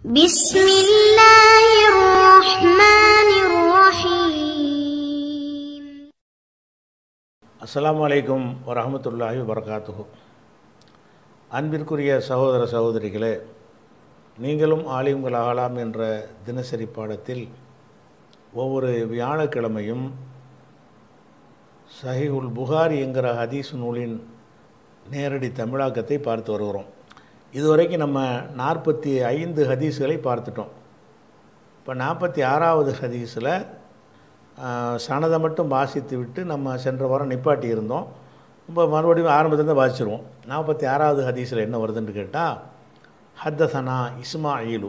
بسم الله الرحمن الرحيم அஸ்ஸலாமு அலைக்கும் வரஹமத்துல்லாஹி வரகாத்துஹு அன்பிற்குரிய சகோதர சகோதரிகளே நீங்களும் ஆலிம்கள் ஆகலாம் என்ற தினசரி பாடத்தில் ஒவ்வொரு வியாழக்கிழமையும் சஹிஹுல் புகாரி என்கிற ஹதீஸ் நூலின் நேரடி தமிழாக்கத்தை பார்த்து வருகிறோம் இதுவரைக்கும் நம்ம நாற்பத்தி ஐந்து ஹதீஸ்களை பார்த்துட்டோம் இப்போ நாற்பத்தி ஆறாவது ஹதீஸில் சனதை மட்டும் வாசித்து விட்டு நம்ம சென்ற வாரம் நிப்பாட்டி இருந்தோம் இப்போ மறுபடியும் ஆரம்பத்துலேருந்து வாசிச்சிருவோம் நாற்பத்தி ஆறாவது ஹதீஸில் என்ன வருதுன்னு கேட்டால் ஹத்தசனா இஸ்மாயிலு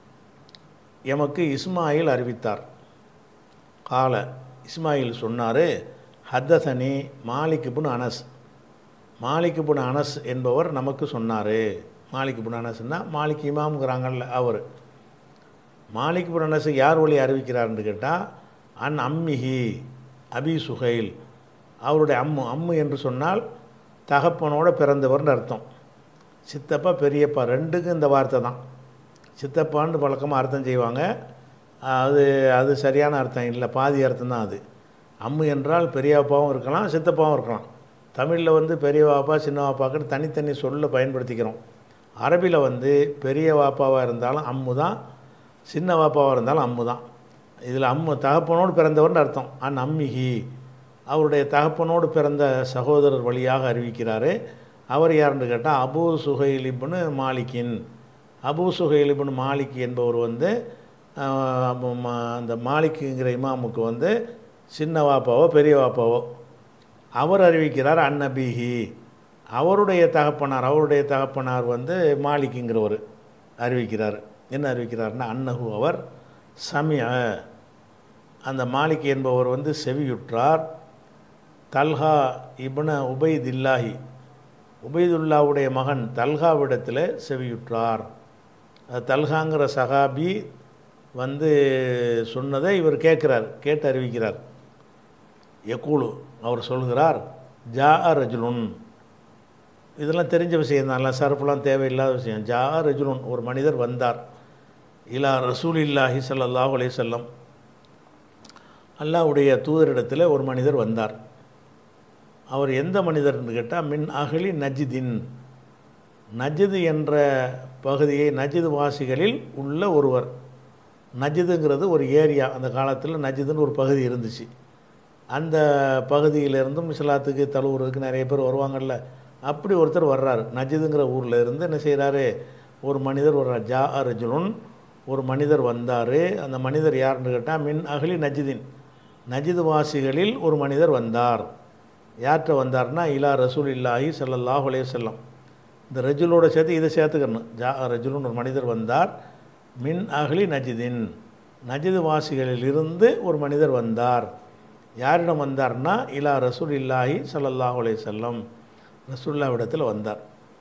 எமக்கு இஸ்மாயில் அறிவித்தார் கால இஸ்மாயில் சொன்னார் ஹத்தசனி மாலிக் புன் அனஸ் மாலிக் புன் அனஸ் என்பவர் நமக்கு சொன்னார் மாலிக் புன் அனஸ்னா மாலிக் இமாம்ங்கிறாங்கல்ல அவர் மாலிக் புன் அனஸ் யார் வழி அறிவிக்கிறார்னு கேட்டால் அன் அம்மிஹி அபி சுஹைல் அவருடைய அம்மு அம்மு என்று சொன்னால் தகப்பனோட பிறந்தவர்னு அர்த்தம் சித்தப்பா பெரியப்பா ரெண்டுக்கும் இந்த வார்த்தை தான் சித்தப்பான்னு பழக்கமாக அர்த்தம் செய்வாங்க அது அது சரியான அர்த்தம் இல்லை பாதி அர்த்தம் தான் அது அம்மு என்றால் பெரியப்பாவும் இருக்கலாம் சித்தப்பாவும் இருக்கலாம் தமிழில் வந்து பெரிய வாப்பா சின்ன வாப்பாக்குன்னு தனித்தனி சொல்ல பயன்படுத்திக்கிறோம் அரபியில் வந்து பெரிய வாப்பாவாக இருந்தாலும் அம்மு தான் சின்ன வாப்பாவாக இருந்தாலும் அம்மு தான் இதில் அம்மு தகப்பனோடு பிறந்தவர்னு அர்த்தம் அன் அம்மிஹி அவருடைய தகப்பனோடு பிறந்த சகோதரர் வழியாக அறிவிக்கிறாரு அவர் யாருன்னு கேட்டால் அபூ சுஹைலிபுன்னு மாலிக்கின் அபூ சுஹைலிபுன் மாலிக் என்பவர் வந்து ஆஹ், ம- அந்த மாலிக்குங்கிற இமாமுக்கு வந்து சின்ன வாப்பாவோ பெரிய வாப்பாவோ அவர் அறிவிக்கிறார் அன்னபிஹி அவருடைய தகப்பனார் அவருடைய தகப்பனார் வந்து மாலிக்குங்கிறவர் அறிவிக்கிறார் என்ன அறிவிக்கிறார்னா அன்னஹு அவர் சமிய அந்த மாலிக் என்பவர் வந்து செவியுற்றார் தல்ஹா இப்ன உபைதில்லாஹி உபைதுல்லாவுடைய மகன் தல்ஹாவிடத்தில் செவியுற்றார் அது தல்ஹாங்கிற சகாபி வந்து சொன்னதை இவர் கேட்குறார் கேட்டு அறிவிக்கிறார் யக்கூலு அவர் சொல்கிறார் ஜா ரஜுலுன் இதெல்லாம் தெரிஞ்ச விஷயம் தான் எல்லாம் சரப்புலாம் தேவையில்லாத விஷயம் ஜா ரஜுலுன் ஒரு மனிதர் வந்தார் இலா ரசூல் இல்லாஹி ஸல்லல்லாஹு அலைஹி வஸல்லம் அல்லாஹ்வுடைய தூதரிடத்தில் ஒரு மனிதர் வந்தார் அவர் எந்த மனிதர்னு கேட்டால் மின் அகலி நஜிதின் நஜிது என்ற பகுதியை நஜிது வாசிகளில் உள்ள ஒருவர் நஜிதுங்கிறது ஒரு ஏரியா அந்த காலத்தில் நஜிதுன்னு ஒரு பகுதி இருந்துச்சு அந்த பகுதியிலிருந்தும் இஸ்லாத்துக்கு தழுவுறதுக்கு நிறைய பேர் வருவாங்கல்ல அப்படி ஒருத்தர் வர்றாரு நஜிதுங்கிற ஊரில் இருந்து என்ன செய்கிறாரு ஒரு மனிதர் வர்றார் ஜா அர்ஜுனுன் ஒரு மனிதர் வந்தார் அந்த மனிதர் யாருன்னு கேட்டால் மின் அகலி நஜிதின் நஜிது வாசிகளில் ஒரு மனிதர் வந்தார் யார்கிட்ட வந்தார்னா இலா ரசூல் இல்லாஹி ஸல்லல்லாஹு அலைஹி வஸல்லம் இந்த ரஜுலோட சேர்த்து இதை சேர்த்துக்கணும் ஜா ரஜுலுன்னு ஒரு மனிதர் வந்தார் மின் அகலி நஜிதின் நஜிது வாசிகளில் இருந்து ஒரு மனிதர் வந்தார் யாரிடம் வந்தார்னா இலா ரசூல் இல்லாஹி ஸல்லல்லாஹு அலைஹி வஸல்லம் ரசூல்லாவிடத்தில் வந்தார்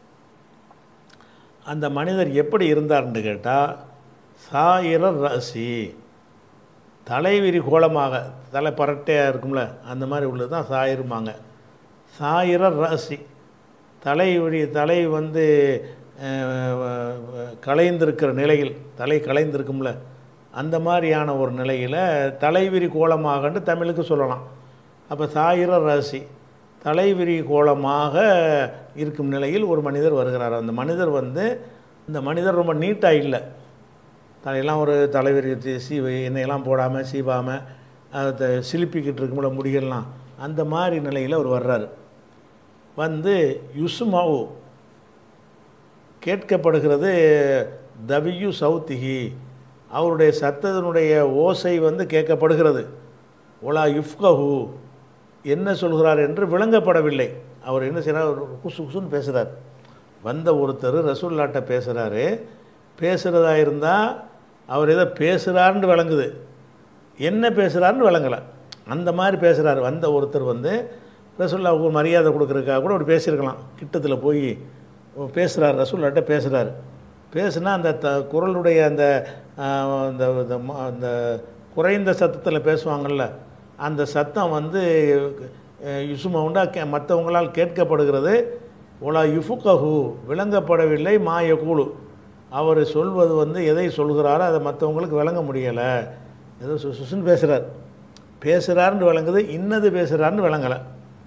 அந்த மனிதர் எப்படி இருந்தார்னு கேட்டால் சாயிரர் ரசி தலைவிரி கோலமாக தலை பரட்டையாக இருக்கும்ல அந்த மாதிரி உள்ளது தான் சாயிருமாங்க சாயிரர் ரசி தலைவிரி தலை வந்து அஹ், கலைந்திருக்கிற நிலையில் தலை கலைந்திருக்கும்ல அந்த மாதிரியான ஒரு நிலையில் தலைவிரி கோலமாகன்னு தமிழுக்கு சொல்லலாம் அப்போ சாயிர ராசி தலைவிரி கோலமாக இருக்கும் நிலையில் ஒரு மனிதர் வருகிறார் அந்த மனிதர் வந்து இந்த மனிதர் ரொம்ப நீட்டாக இல்லை தலையெல்லாம் ஒரு தலைவிரி வச்சு சீவை எண்ணெயெல்லாம் போடாமல் சீவாமல் அதை சிலிப்பிக்கிட்டு இருக்கும்போல முடிகள்லாம் அந்த மாதிரி நிலையில் அவர் வர்றாரு வந்து யுசுமாவு கேட்கப்படுகிறது தவியு சௌத்திகி அவருடைய சத்தத்தினுடைய ஓசை வந்து கேட்கப்படுகிறது ஒலா யுஃப்கஹு என்ன சொல்கிறார் என்று விளங்கப்படவில்லை அவர் என்ன செய்கிறார் ஒரு குசு குசுன்னு பேசுகிறார் வந்த ஒருத்தர் ரசூல்லாட்ட பேசுகிறாரு பேசுகிறதா இருந்தால் அவர் ஏதோ பேசுகிறாருன்னு விளங்குது என்ன பேசுகிறாருன்னு விளங்கலை அந்த மாதிரி பேசுகிறார் வந்த ஒருத்தர் வந்து ரசூல்லாவுக்கு ஒரு மரியாதை கொடுக்குறதுக்காக கூட அப்படி பேசியிருக்கலாம் கிட்டத்தில் போய் பேசுகிறார் ரசூல்லாட்ட பேசுகிறார் பேசுனா அந்த த குரலுடைய அந்த ஆஹ், அந்த அந்த ம- அந்த குறைந்த சத்தத்தில் பேசுவாங்கள்ல அந்த சத்தம் வந்து யுசுமா உண்டா கே மற்றவங்களால் கேட்கப்படுகிறது ஒலா யுஃபுகஹு விளங்கப்படவில்லை மா யகூலு அவர் சொல்வது வந்து எதை சொல்கிறாரோ அதை மற்றவங்களுக்கு விளங்க முடியலை ஏதோ சு சுசுன்னு பேசுகிறார் பேசுகிறாருன்னு விளங்குது இன்னது பேசுகிறாருன்னு விளங்கலை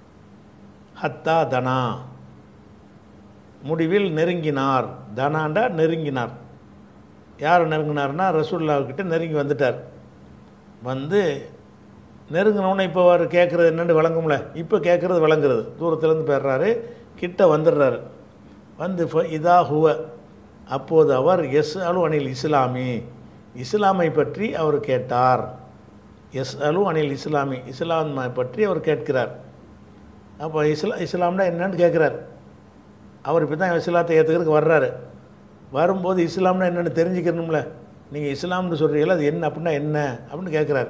ஹத்தா தனா முடிவில் நெருங்கினார் தனாண்டா நெருங்கினார் யார் நெருங்கினார்னா ரசூல்லாவுக்கிட்ட நெருங்கி வந்துட்டார் வந்து நெருங்கினவுடனே இப்போ அவர் கேட்குறது என்னென்னு விளங்கும்ல இப்போ கேட்குறது விளங்குறது தூரத்துலேருந்து போயிடுறாரு கிட்ட வந்துடுறாரு வந்து ஃப- இதா ஹுவ அப்போது அவர் எஸ் அலு அனில் இஸ்லாமி இஸ்லாமை பற்றி அவர் கேட்டார் எஸ் அலு அனில் இஸ்லாமி இஸ்லாமை பற்றி அவர் கேட்கிறார் அப்போ இஸ்லா இஸ்லாம்னா என்னன்னு கேட்குறார் அவர் இப்போ தான் இஸ்லாத்தை ஏற்றுக்கிறதுக்கு வர்றாரு வரும்போது இஸ்லாம்னா என்னென்னு தெரிஞ்சுக்கணும்ல நீங்கள் இஸ்லாம்னு சொல்கிறீங்களா அது என்ன அப்படின்னா என்ன அப்படின்னு கேட்குறாரு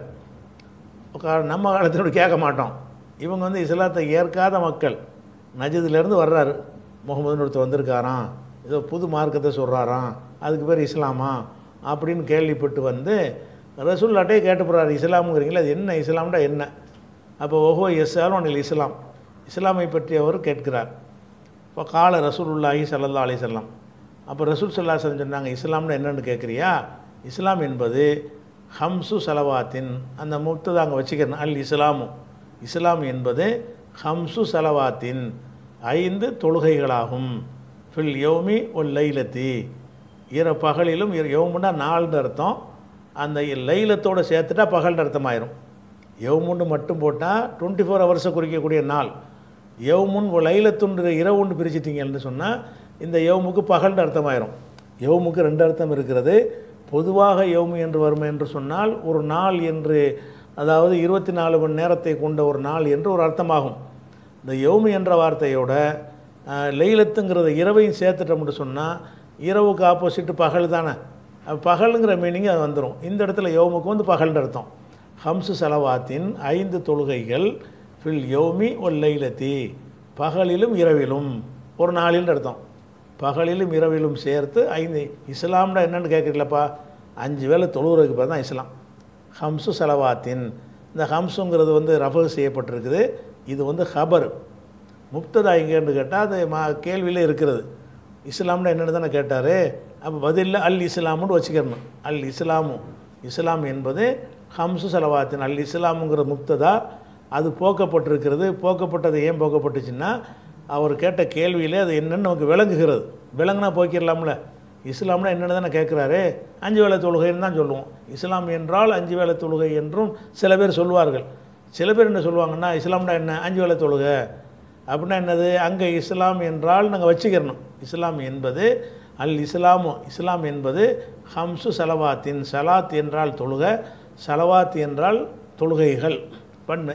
கா- நம்ம காலத்தோடு கேட்க மாட்டோம் இவங்க வந்து இஸ்லாத்தை ஏற்காத மக்கள் நஜதுலேருந்து வர்றாரு முகமதுன்னு ஒருத்தர் வந்திருக்காராம் ஏதோ புது மார்க்கத்தை சொல்கிறாராம் அதுக்கு பேர் இஸ்லாமா அப்படின்னு கேள்விப்பட்டு வந்து ரசூல்லாட்டே கேட்டு போகிறாரு இஸ்லாமுங்கிறீங்களா அது என்ன இஸ்லாம்டா என்ன அப்போ ஓஹோ எஸ்ஆலும் அனில் இஸ்லாம் இஸ்லாமை பற்றி அவர் கேட்கிறார் இப்போ கால ரசூலுல்லாஹி ஸல்லல்லாஹு அலைஹி வஸல்லம் அப்போ ரசூல் ஸல்லல்லாஹு அலைஹி வஸல்லம் சொன்னாங்க இஸ்லாம்னு என்னன்னு கேட்குறியா இஸ்லாம் என்பது ஹம்சு சலவாத்தின் அந்த முக்ததை அங்கே வச்சுக்கிறேன் அல் இஸ்லாமு இஸ்லாம் என்பது ஹம்சு சலவாத்தின் ஐந்து தொழுகைகளாகும் ஃபில் யௌமி ஒல் லைலத்தி இர பகலிலும் இர யௌமுன்னா நாலுன்னு அர்த்தம் அந்த லைலத்தோடு சேர்த்துட்டா பகல்னு அர்த்தமாயிரும் யவுமுன்னு மட்டும் போட்டால் டுவெண்ட்டி ஃபோர் ஹவர்ஸை குறிக்கக்கூடிய நாள் யவுமுன் லைலத்துன்ற இரவுன்னு பிரிச்சிட்டிங்கன்னு சொன்னால் இந்த யவுமுக்கு பகல்னு அர்த்தமாயிரும் யவுமுக்கு ரெண்டு அர்த்தம் இருக்கிறது பொதுவாக யவுமு என்று வரும் என்று சொன்னால் ஒரு நாள் என்று அதாவது இருபத்தி நாலு மணி நேரத்தை கொண்ட ஒரு நாள் என்று ஒரு அர்த்தமாகும் இந்த யவுமு என்ற வார்த்தையோட அஹ், லைலத்துங்கிறத இரவையும் சேர்த்துட்டோம்னு சொன்னால் இரவுக்கு ஆப்போசிட் பகல் தானே அப்ப பகலுங்கிற மீனிங் அது வந்துடும் இந்த இடத்துல யவுமுக்கு வந்து பகல்னு அர்த்தம் ஹம்சு சலவாத்தின் ஐந்து தொழுகைகள் ஃபில் யௌமி ஒல் லைலத்தி பகலிலும் இரவிலும் ஒரு நாளில் அர்த்தம் பகலிலும் இரவிலும் சேர்த்து ஐந்து இஸ்லாம்னா என்னன்னு கேட்குறீங்களப்பா அஞ்சு வேளை தொழுகிறதுக்கு பேர் தான் இஸ்லாம் ஹம்சு சலவாத்தின் இந்த ஹம்சுங்கிறது வந்து ரஃபு செய்யப்பட்டிருக்குது இது வந்து ஹபர் முப்ததா எங்கேன்னு கேட்டால் அது மா கேள்வியில் இருக்கிறது இஸ்லாம்னா என்னென்னு தானே கேட்டார் அப்போ பதிலில் அல் இஸ்லாம்னு வச்சுக்கிறணும் அல் இஸ்லாமு இஸ்லாம் என்பது ஹம்சு சலவாத்தின் அல் இஸ்லாமுங்கிற முப்ததா அது போக்கப்பட்டிருக்கிறது போக்கப்பட்டது ஏன் போக்கப்பட்டுச்சுன்னா அவர் கேட்ட கேள்வியிலே அது என்னன்னு நமக்கு விளங்குகிறது விளங்குனா போய்க்கிடலாம்ல இஸ்லாம்னா என்னென்னு தானே கேட்குறாரு அஞ்சு வேளை தொழுகைன்னு தான் சொல்லுவோம் இஸ்லாம் என்றால் அஞ்சு வேளை தொழுகை என்றும் சில பேர் சொல்வார்கள் சில பேர் என்ன சொல்லுவாங்கன்னா இஸ்லாம்னா என்ன அஞ்சு வேளை தொழுகை அப்படின்னா என்னது அங்கே இஸ்லாம் என்றால் நாங்கள் வச்சுக்கிறணும் இஸ்லாம் என்பது அல் இஸ்லாமு இஸ்லாம் என்பது ஹம்சு சலவாத்தின் சலாத் என்றால் தொழுக சலவாத் என்றால் தொழுகைகள் பன்மை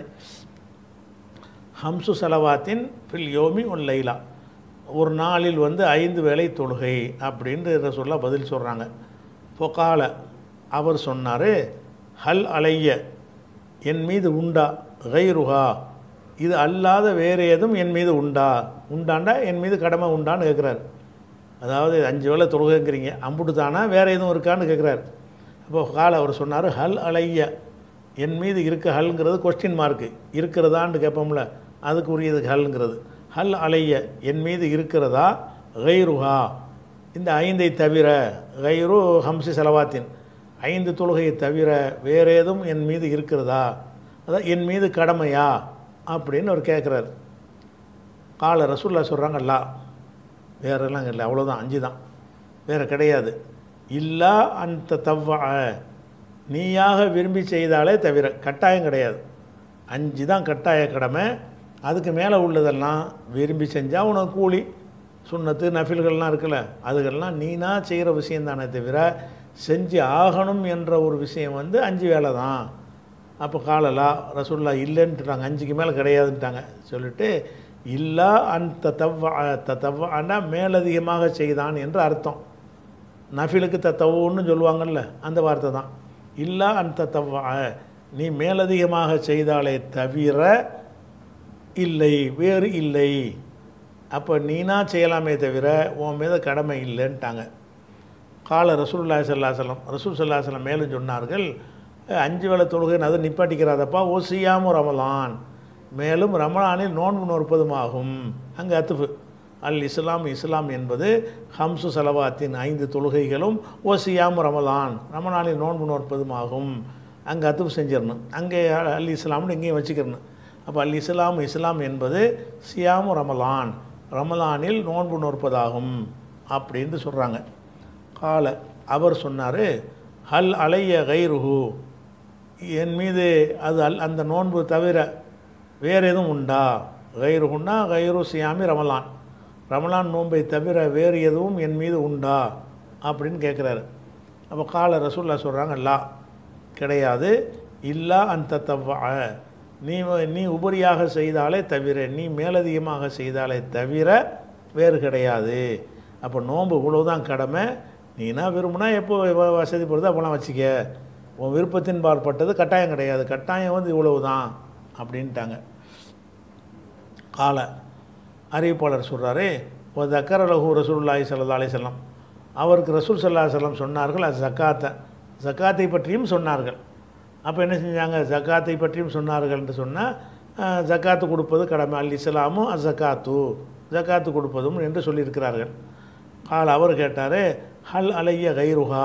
ஹம்சு சலவாத்தின் ஃபில் யோமி உன் லைலா ஒரு நாளில் வந்து ஐந்து வேளை தொழுகை அப்படின்ற சொல்ல பதில் சொல்கிறாங்க பொகால அவர் சொன்னார் ஹல் அலைய என் மீது உண்டா கைருஹா இது அல்லாத வேறு ஏதும் என் மீது உண்டா உண்டாண்டா என் மீது கடமை உண்டான்னு கேட்குறாரு அதாவது அஞ்சு வேளை தொழுகைங்கிறீங்க அம்புட்டு தானா வேறு எதுவும் இருக்கான்னு கேட்குறாரு அப்போ கால அவர் சொன்னார் ஹல் அலைய என் மீது இருக்க ஹல்ங்கிறது கொஸ்டின் மார்க்கு இருக்கிறதான்னு கேட்போம்ல அதுக்கு உரியது ஹல்ங்கிறது ஹல் அலைய என் மீது இருக்கிறதா கைருஹா இந்த ஐந்தை தவிர கைரு ஹம்சி செலவாத்தின் ஐந்து தொழுகையை தவிர வேறு ஏதும் என் மீது இருக்கிறதா அதான் என் மீது கடமையா அப்படின்னு அவர் கேட்குறாரு கால ரசூல்லா சொல்கிறாங்க அல்லா வேறெல்லாம் இல்லை அவ்வளோதான் அஞ்சு தான் வேறு கிடையாது இல்லா அந்த தவ்வா நீயாக விரும்பி செய்தாலே தவிர கட்டாயம் கிடையாது அஞ்சு தான் கட்டாய கடமை அதுக்கு மேலே உள்ளதெல்லாம் விரும்பி செஞ்சால் உனக்கு கூலி சுண்ணத்து நஃபில்கள்லாம் இருக்குல்ல அதுகள்லாம் நீனா செய்கிற விஷயம் தானே தவிர செஞ்சு ஆகணும் என்ற ஒரு விஷயம் வந்து அஞ்சு வேலை தான் அப்போ காலலா ரசூல்லா இல்லைன்ட்டுட்டாங்க அஞ்சுக்கு மேலே கிடையாதுன்ட்டாங்க சொல்லிட்டு இல்லா அந்த தவ்வா தவ்வா மேலதிகமாக செய்தான் என்று அர்த்தம் நஃபிலுக்கு தத்தவுன்னு சொல்லுவாங்கல்ல அந்த வார்த்தை தான் இல்லா அந்த தவ்வா நீ மேலதிகமாக செய்தாலே தவிர இல்லை வேறு இல்லை அப்போ நீனா செய்யலாமே தவிர உன் மீது கடமை இல்லைன்ட்டாங்க கால ரசூல்லா சல்லாஹலம் ரசூல் சல்லாஹலம் மேலும் சொன்னார்கள் அஞ்சு வேளை தொழுகைன்னு அதை நிப்பாட்டிக்கிறாதப்பா ஓசியாமு ரமலான் மேலும் ரமலானில் நோன்பு நோற்பதுமாகும் அங்கே அத்துஃபு அல் இஸ்லாம் இஸ்லாம் என்பது ஹம்சு சலவாத்தின் ஐந்து தொழுகைகளும் ஓசியாம் ரமலான் ரமலானில் நோன்பு நோற்பதும் ஆகும் அங்கே அத்துப்பு செஞ்சிடணும் அங்கே அல் இஸ்லாம்னு இங்கேயும் வச்சுக்கிறணும் அப்போ அல் இஸ்லாம் இஸ்லாம் என்பது சியாமு ரமலான் ரமலானில் நோன்பு நோற்பதாகும் அப்படின்னு சொல்கிறாங்க கால அவர் சொன்னார் ஹல் அலைய கைருஹு என் மீது அது அல் அந்த நோன்பு தவிர வேறு எதுவும் உண்டா கைருஹுன்னா கைரு சியாமி ரமலான் ரமலான் நோன்பை தவிர வேறு எதுவும் என் மீது உண்டா அப்படின்னு கேட்குறாரு அப்போ கால ரசூல்லா சொல்கிறாங்க லா கிடையாது இல்லா அந்த தவ்வ நீ வ- நீ உபரியாக செய்தாலே தவிர நீ மேலதிகமாக செய்தாலே தவிர வேறு கிடையாது அப்போ நோன்பு இவ்வளவுதான் கடமை நீனா விரும்புனா எப்போ வ- வசதிப்படுதோ அப்போலாம் வச்சுக்க உன் விருப்பத்தின் பார்ப்பட்டது கட்டாயம் கிடையாது கட்டாயம் வந்து இவ்வளவு தான் அப்படின்ட்டாங்க கால அறிவிப்பாளர் சொல்கிறாரு ஒரு தக்கர லகு ரசூலுல்லாஹி ஸல்லல்லாஹு அலைஹி வஸல்லம் அவருக்கு ரசூல் ஸல்லல்லாஹு அலைஹி வஸல்லம் சொன்னார்கள் அது ஜக்காத்தை ஜக்காத்தை பற்றியும் சொன்னார்கள் அப்போ என்ன செஞ்சாங்க ஜக்காத்தை பற்றியும் சொன்னார்கள் என்று சொன்னால் ஜக்காத்து கொடுப்பது கடமை அல் இஸ்லாமும் அஸ் ஜக்காத்து ஜக்காத்து கொடுப்பதும் என்று சொல்லியிருக்கிறார்கள் கால் அவர் கேட்டார் ஹல் அலைய கைருஹா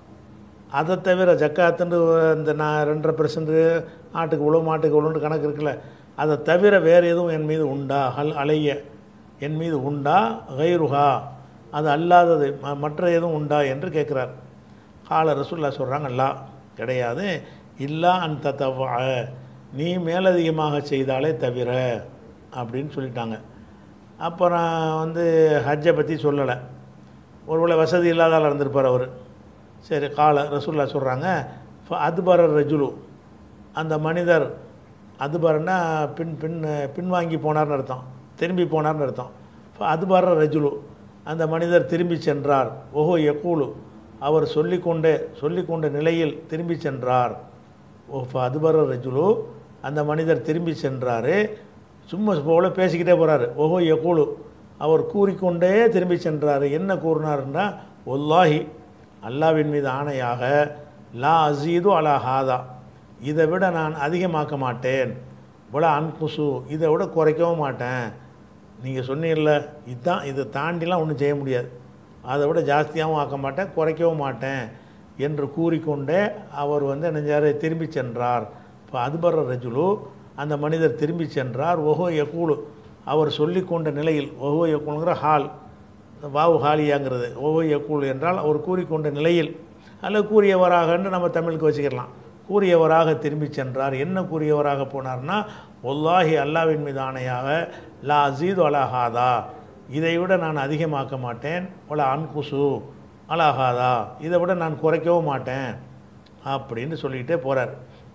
அதை தவிர ஜக்காத்துன்னு இந்த நான் ரெண்டரை பெர்சன்ட் ஆட்டுக்கு இவ்வளோ மாட்டுக்கு இவ்வளோன்னு கணக்கு இருக்குல்ல அதை தவிர வேறு எதுவும் என் மீது உண்டா ஹல் அலைய என் மீது உண்டா கைருஹா அது அல்லாதது ம- மற்ற எதுவும் உண்டா என்று கேட்குறார் கால ரசூல்லா சொல்கிறாங்க அல்லா கிடையாது இல்லா அன் தத்தவ நீ மேலதிகமாக செய்தாலே தவிர அப்படின்னு சொல்லிட்டாங்க அப்புறம் வந்து ஹஜ்ஜை பற்றி சொல்லலை ஒருவேளை வசதி இல்லாத ஆளா இருந்திருப்பார் அவர் சரி கால ரசூல்லா சொல்கிறாங்க அதுபர ரஜுலு அந்த மனிதர் அதுபரன்னா பின் பின் பின்வாங்கி போனார்னு அர்த்தம் திரும்பி போனார்னு அர்த்தம் அதுபர ரஜுலு அந்த மனிதர் திரும்பி சென்றார் ஓஹோ யக்கூலு அவர் சொல்லிக்கொண்டே சொல்லிக்கொண்ட நிலையில் திரும்பி சென்றார் ஓ அதுபர ரஜுலு அந்த மனிதர் திரும்பி சென்றார் சும்மா போல பேசிக்கிட்டே போகிறாரு ஓஹோ யக்கூலு அவர் கூறிக்கொண்டே திரும்பி சென்றார் என்ன கூறினார்னா ஒல்லாஹி அல்லாவின் மீது ஆணையாக லா அசீது அலா ஹாதா இதை விட நான் அதிகமாக்க மாட்டேன் விட அன்குசு இதை விட குறைக்கவும் மாட்டேன் நீங்கள் சொன்னீங்கல்ல இதுதான் இதை தாண்டிலாம் ஒன்றும் செய்ய முடியாது அதை விட ஜாஸ்தியாகவும் ஆக்க மாட்டேன் குறைக்கவும் மாட்டேன் என்று கூறிக்கொண்டே அவர் வந்து நெஞ்சார் திரும்பி சென்றார் இப்போ அதுபர ரஜுலு அந்த மனிதர் திரும்பி சென்றார் ஒஹோ யக்கூலு அவர் சொல்லிக்கொண்ட நிலையில் ஒஹோ யக்கூலுங்கிற ஹால் வாவு ஹாலியாங்கிறது ஒவ்வொரு யக்கூல் என்றால் அவர் கூறிக்கொண்ட நிலையில் அல்லது கூறியவராகன்னு நம்ம தமிழுக்கு வச்சுக்கலாம் கூறியவராக திரும்பி சென்றார் என்ன கூறியவராக போனார்னா ஒல்லாஹி அல்லாவின் மீது ஆணையாக லா அசீது அலாஹாதா இதை விட நான் அதிகமாக்க மாட்டேன் ஒல அன்குசு அலாஹாதா இதை விட நான் குறைக்கவும் மாட்டேன் அப்படின்னு சொல்லிக்கிட்டே போகிறார்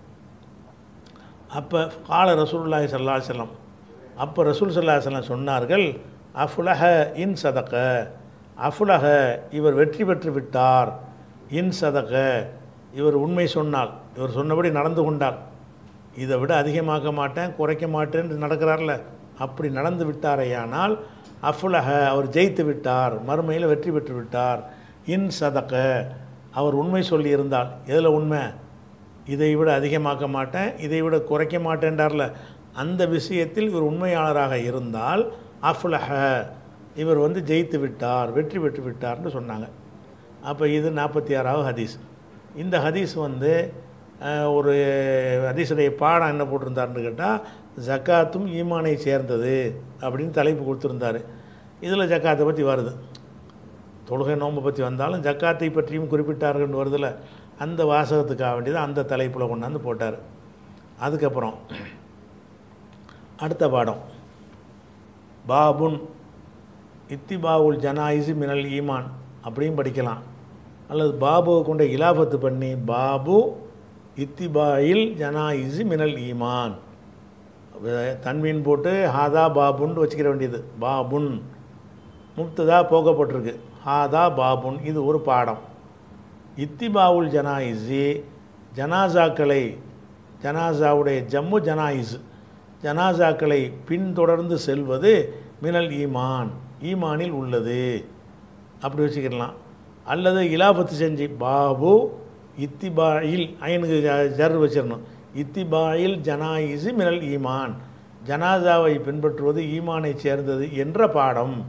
அப்போ கால ரசூலுல்லாஹி ஸல்லல்லாஹு அலைஹி வஸல்லம் அப்போ ரசூல் ஸல்லல்லாஹு அலைஹி வஸல்லம் சொன்னார்கள் அஃபுலஹ இன் சதக அஃபுலஹ இவர் வெற்றி பெற்று விட்டார் இன் சதக இவர் உண்மை சொன்னால் இவர் சொன்னபடி நடந்து கொண்டார் இதை விட அதிகமாக்க மாட்டேன் குறைக்க மாட்டேன்னு நடக்கிறார்ல அப்படி நடந்து விட்டாரையானால் அஃபுலஹ அவர் ஜெயித்து விட்டார் மறுமையில் வெற்றி பெற்று விட்டார் இன் சதக அவர் உண்மை சொல்லியிருந்தால் எதில் உண்மை இதை விட அதிகமாக்க மாட்டேன் இதை விட குறைக்க மாட்டேன்றார்ல அந்த விஷயத்தில் இவர் உண்மையாளராக இருந்தால் அஃப்லஹ இவர் வந்து ஜெயித்து விட்டார் வெற்றி பெற்று விட்டார்னு சொன்னாங்க அப்போ இது நாற்பத்தி ஆறாவது ஹதீஸ் இந்த ஹதீஸ் வந்து அஹ், ஒரு ஹதீஸுடைய பாடம் என்ன போட்டிருந்தாருன்னு கேட்டால் ஜக்காத்தும் ஈமானை சேர்ந்தது அப்படின்னு தலைப்பு கொடுத்துருந்தாரு இதில் ஜக்காத்தை பற்றி வருது தொழுகை நோன்பை பற்றி வந்தாலும் ஜக்காத்தை பற்றியும் குறிப்பிட்டார்கள்னு வருதுல அந்த வாசகத்துக்காக வேண்டியது அந்த தலைப்பில் கொண்டாந்து போட்டார் அதுக்கப்புறம் அடுத்த பாடம் பாபுன் இத்திபாவுல் ஜனாயிசு மினல் ஈமான் அப்படியும் படிக்கலாம் அல்லது பாபுவை கொண்ட இலாபத்து பண்ணி பாபு இத்திபாயில் ஜனாயிசு மினல் ஈமான் வே- தன்மீன் போட்டு ஹாதா பாபுன்னு வச்சுக்கிற வேண்டியது பாபுன் முப்ததா போகப்பட்டிருக்கு ஹாதா பாபுன் இது ஒரு பாடம் இத்திபாவுல் ஜனாயிஸி ஜனாசாக்களை ஜனாசாவுடைய ஜம்மு ஜனாயிஸ் ஜனாசாக்களை பின்தொடர்ந்து செல்வது மினல் ஈமான் ஈமானில் உள்ளது அப்படி வச்சுக்கிடலாம் அல்லது இலாபத்து செஞ்சு பாபு இத்திபாயில் ஐனுக்கு ஜ- ஜர் வச்சிடணும் இத்திபாயில் ஜனாயிசு மினல் ஈமான் ஜனாசாவை பின்பற்றுவது ஈமானை சேர்ந்தது என்ற பாடம்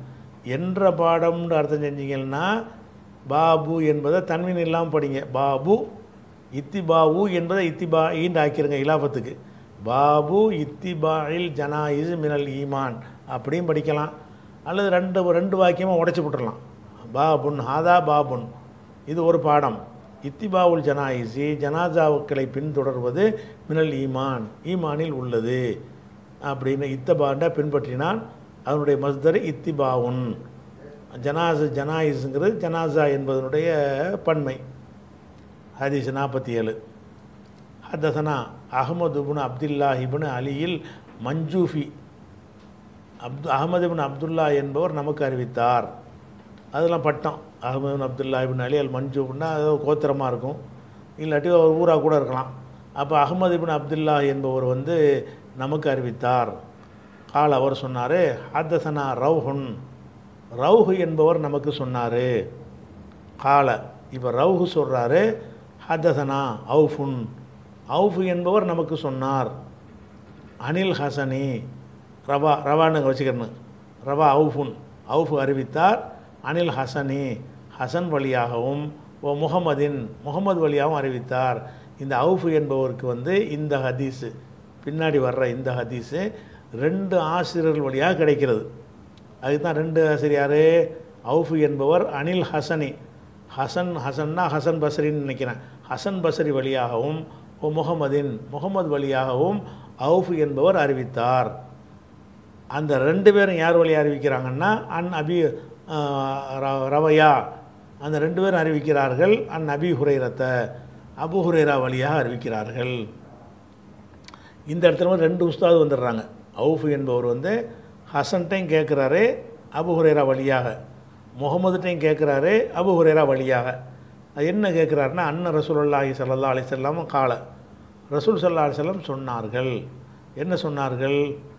என்ற பாடம்னு அர்த்தம் செஞ்சீங்கன்னா பாபு என்பதை தன்மீன் இல்லாமல் படிங்க பாபு இத்திபாவு என்பதை இத்திபா ஈண்டு ஆக்கிருங்க இலாபத்துக்கு பாபு இத்திபாயில் ஜனாயிஸ் மினல் ஈமான் அப்படியும் படிக்கலாம் அல்லது ரெண்டு ரெண்டு வாக்கியமாக உடைச்சி விட்டுறலாம் பாபுன் ஹாதா பாபுன் இது ஒரு பாடம் இத்திபாவுல் ஜனாயிசி ஜனாசாவுக்களை பின்தொடர்வது மினல் ஈமான் ஈமானில் உள்ளது அப்படின்னு இத்தபாண்டா பின்பற்றினால் அதனுடைய மஸ்தர் இத்திபாவுன் ஜனாஸ் ஜனாயிஸுங்கிறது ஜனாசா என்பதனுடைய பன்மை ஹதீஸ் நாற்பத்தி ஏழு ஹதசனா அகமது இப்னு அப்துல்லா இப்னு அலியில் மஞ்சூஃபி அப்து அகமது இப்னு அப்துல்லா என்பவர் நமக்கு அறிவித்தார் அதெல்லாம் பட்டம் அகமது இப்னு அப்துல்லா இப்னு அலி அல் மஞ்சூப்னா அது கோத்திரமாக இருக்கும் இல்லாட்டி ஒரு ஊராக கூட இருக்கலாம் அப்போ அகமது இப்னு அப்துல்லா என்பவர் வந்து நமக்கு அறிவித்தார் கால் அவர் சொன்னார் ஹதசனா ரவுஹுன் ரவுஹு என்பவர் நமக்கு சொன்னார் கால இப்போ ரவுஹு சொல்கிறாரு ஹதசனா அவுஃபுன் அவுஃபு என்பவர் நமக்கு சொன்னார் அனில் ஹசனி ரவா ரவான்னு வச்சுக்கணும் ரவா அவுஃபுன் அவுஃபு அறிவித்தார் அனில் ஹசனி ஹசன் வழியாகவும் ஓ முகமதின் முகமது வழியாகவும் அறிவித்தார் இந்த அவுஃபு என்பவருக்கு வந்து இந்த ஹதீஸு பின்னாடி வர்ற இந்த ஹதீஸு ரெண்டு ஆசிரியர்கள் வழியாக கிடைக்கிறது அதுக்கு தான் ரெண்டு ஆசிரியர் அவுஃபு என்பவர் அனில் ஹசனி ஹசன் ஹசன்னா ஹசன் பஸ்ரின்னு நினைக்கிறேன் ஹசன் பஸ்ரி வழியாகவும் ஓ முகமதின் முகமது வழியாகவும் அவுஃபு என்பவர் அறிவித்தார் அந்த ரெண்டு பேரும் யார் வழியாக அறிவிக்கிறாங்கன்னா அன் அபி ர- ரவையா அந்த ரெண்டு பேரும் அறிவிக்கிறார்கள் அன் அபி ஹுரைரத்தை அபு ஹுரைரா வழியாக அறிவிக்கிறார்கள் இந்த இடத்துல வந்து ரெண்டு உஸ்தாது வந்துடுறாங்க அவுஃபு என்பவர் வந்து ஹசன்ட்டையும் கேட்குறாரு அபு ஹுரைரா வழியாக முகமதுட்டையும் கேட்குறாரு அபு ஹுரைரா வழியாக அது என்ன கேட்குறாருன்னா அண்ணன் ரசூலுல்லாஹி ஸல்லல்லாஹு அலைஹி வஸல்லம் கால ரசூல் ஸல்லல்லாஹு அலைஹி வஸல்லம் சொன்னார்கள் என்ன சொன்னார்கள்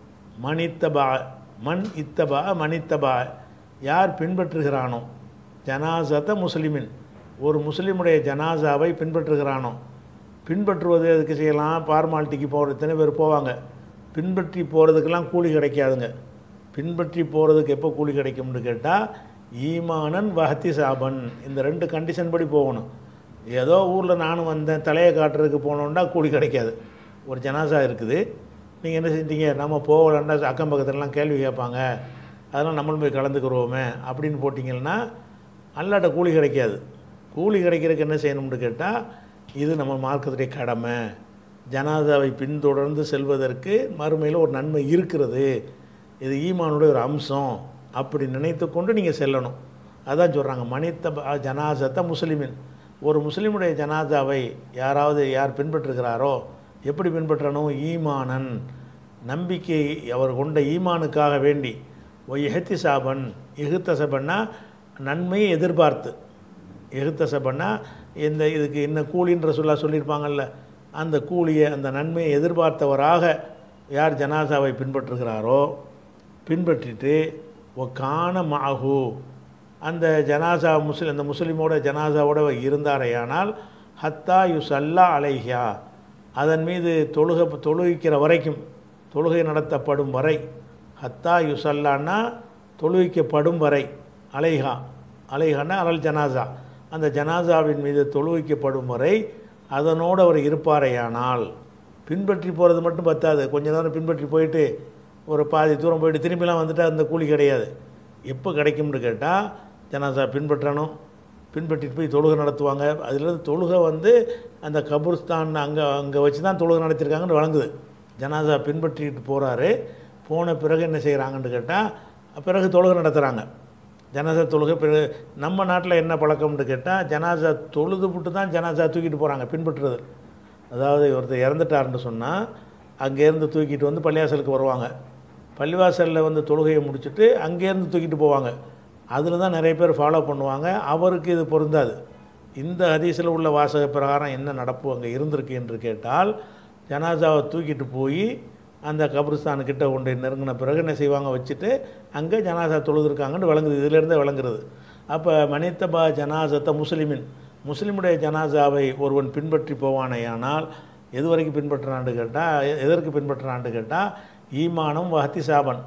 மணித்தபா மண் இத்தபா மணித்தபா யார் பின்பற்றுகிறானோ ஜனாசத்த முஸ்லிமின் ஒரு முஸ்லீமுடைய ஜனாசாவை பின்பற்றுகிறானோ பின்பற்றுவது எதுக்கு செய்யலாம் ஃபார்மாலிட்டிக்கு போகிற எத்தனை பேர் போவாங்க பின்பற்றி போகிறதுக்கெல்லாம் கூலி கிடைக்காதுங்க பின்பற்றி போகிறதுக்கு எப்போ கூலி கிடைக்கும்னு கேட்டால் ஈமானன் வஹத்தி சாபன் இந்த ரெண்டு கண்டிஷன் படி போகணும் ஏதோ ஊரில் நானும் வந்தேன் தலையை காட்டுறதுக்கு போனோன்னா கூலி கிடைக்காது ஒரு ஜனாசா இருக்குது நீங்கள் என்ன செஞ்சீங்க நம்ம போகலன்னா அக்கம் பக்கத்துலலாம் கேள்வி கேட்பாங்க அதெல்லாம் நம்மளும் போய் கலந்துக்கிறோமே அப்படின்னு போட்டிங்கன்னா அல்லாட்ட கூலி கிடைக்காது கூலி கிடைக்கிறதுக்கு என்ன செய்யணும்னு கேட்டால் இது நம்ம மார்க்கத்துடைய கடமை ஜனாதாவை பின்தொடர்ந்து செல்வதற்கு மறுமையில் ஒரு நன்மை இருக்கிறது இது ஈமானுடைய ஒரு அம்சம் அப்படி நினைத்து கொண்டு நீங்கள் செல்லணும் அதான் சொல்கிறாங்க மனித ப- ஜனாசத்தை முஸ்லிமின் ஒரு முஸ்லீமுடைய ஜனாதாவை யாராவது யார் பின்பற்றுகிறாரோ எப்படி பின்பற்றணும் ஈமானன் நம்பிக்கை அவர் கொண்ட ஈமானுக்காக வேண்டி ஒய் எஹத்திசாபன் எகுத்தசபன்னா நன்மையை எதிர்பார்த்து எகுத்தசபன்னா இந்த இதுக்கு என்ன கூலின்ற சொல்ல சொல்லியிருப்பாங்கல்ல அந்த கூலியை அந்த நன்மையை எதிர்பார்த்தவராக யார் ஜனாசாவை பின்பற்றுகிறாரோ பின்பற்றிட்டு ஒ கான மாகு அந்த ஜனாசா முஸ்லிம் அந்த முஸ்லீமோட ஜனாசாவோட இருந்தாரையானால் ஹத்தா யுசல்லா அலைஹியா அதன் மீது தொழுக தொழுவிக்கிற வரைக்கும் தொழுகை நடத்தப்படும் வரை ஹத்தா யுசல்லான்னா தொழுவிக்கப்படும் வரை அலைஹா அலைஹான்னா அலல் ஜனாசா அந்த ஜனாசாவின் மீது தொழுவிக்கப்படும் வரை அதனோடு அவர் இருப்பாரேயானால் பின்பற்றி போகிறது மட்டும் பத்தாது கொஞ்ச நேரம் பின்பற்றி போயிட்டு ஒரு பாதி தூரம் போயிட்டு திரும்பிலாம் வந்துட்டால் அந்த கூலி கிடையாது எப்போ கிடைக்கும்னு கேட்டால் ஜனாசா பின்பற்றணும் பின்பற்றிட்டு போய் தொழுகை நடத்துவாங்க அதுலேருந்து தொழுகை வந்து அந்த கபுர்ஸ்தான் அங்கே அங்கே வச்சு தான் தொழுகை நடத்திருக்காங்கன்னு வழங்குது ஜனாசா பின்பற்றிட்டு போகிறாரு போன பிறகு என்ன செய்கிறாங்கன்னு கேட்டால் பிறகு தொழுகை நடத்துகிறாங்க ஜனாசா தொழுகை பிறகு நம்ம நாட்டில் என்ன பழக்கம்னு கேட்டால் ஜனாசா தொழுது விட்டு தான் ஜனாசா தூக்கிட்டு போகிறாங்க பின்பற்றுறது அதாவது ஒருத்தர் இறந்துட்டாருன்னு சொன்னால் அங்கேருந்து தூக்கிட்டு வந்து பள்ளிவாசலுக்கு வருவாங்க பள்ளிவாசலில் வந்து தொழுகையை முடிச்சுட்டு அங்கேருந்து தூக்கிட்டு போவாங்க அதில் தான் நிறைய பேர் ஃபாலோ பண்ணுவாங்க அவருக்கு இது பொருந்தாது இந்த ஹதீஸில் உள்ள வாசக பிரகாரம் என்ன நடப்பு அங்கே இருந்திருக்கு என்று கேட்டால் ஜனாசாவை தூக்கிட்டு போய் அந்த கபிரிஸ்தானுக்கிட்ட கொண்டு நெருங்கின பிறகு என்ன செய்வாங்க வச்சுட்டு அங்கே ஜனாசா தொழுதுருக்காங்கன்னு விளங்குது இதிலேருந்தே விளங்குறது அப்போ மனிதபா ஜனாசத்தை முஸ்லிமின் முஸ்லிமுடைய ஜனாசாவை ஒருவன் பின்பற்றி போவானேயானால் எது வரைக்கும் பின்பற்றுறான்னு கேட்டால் எதற்கு பின்பற்றுறான்னு கேட்டால் ஈமானம் வஹத்தி சாபன்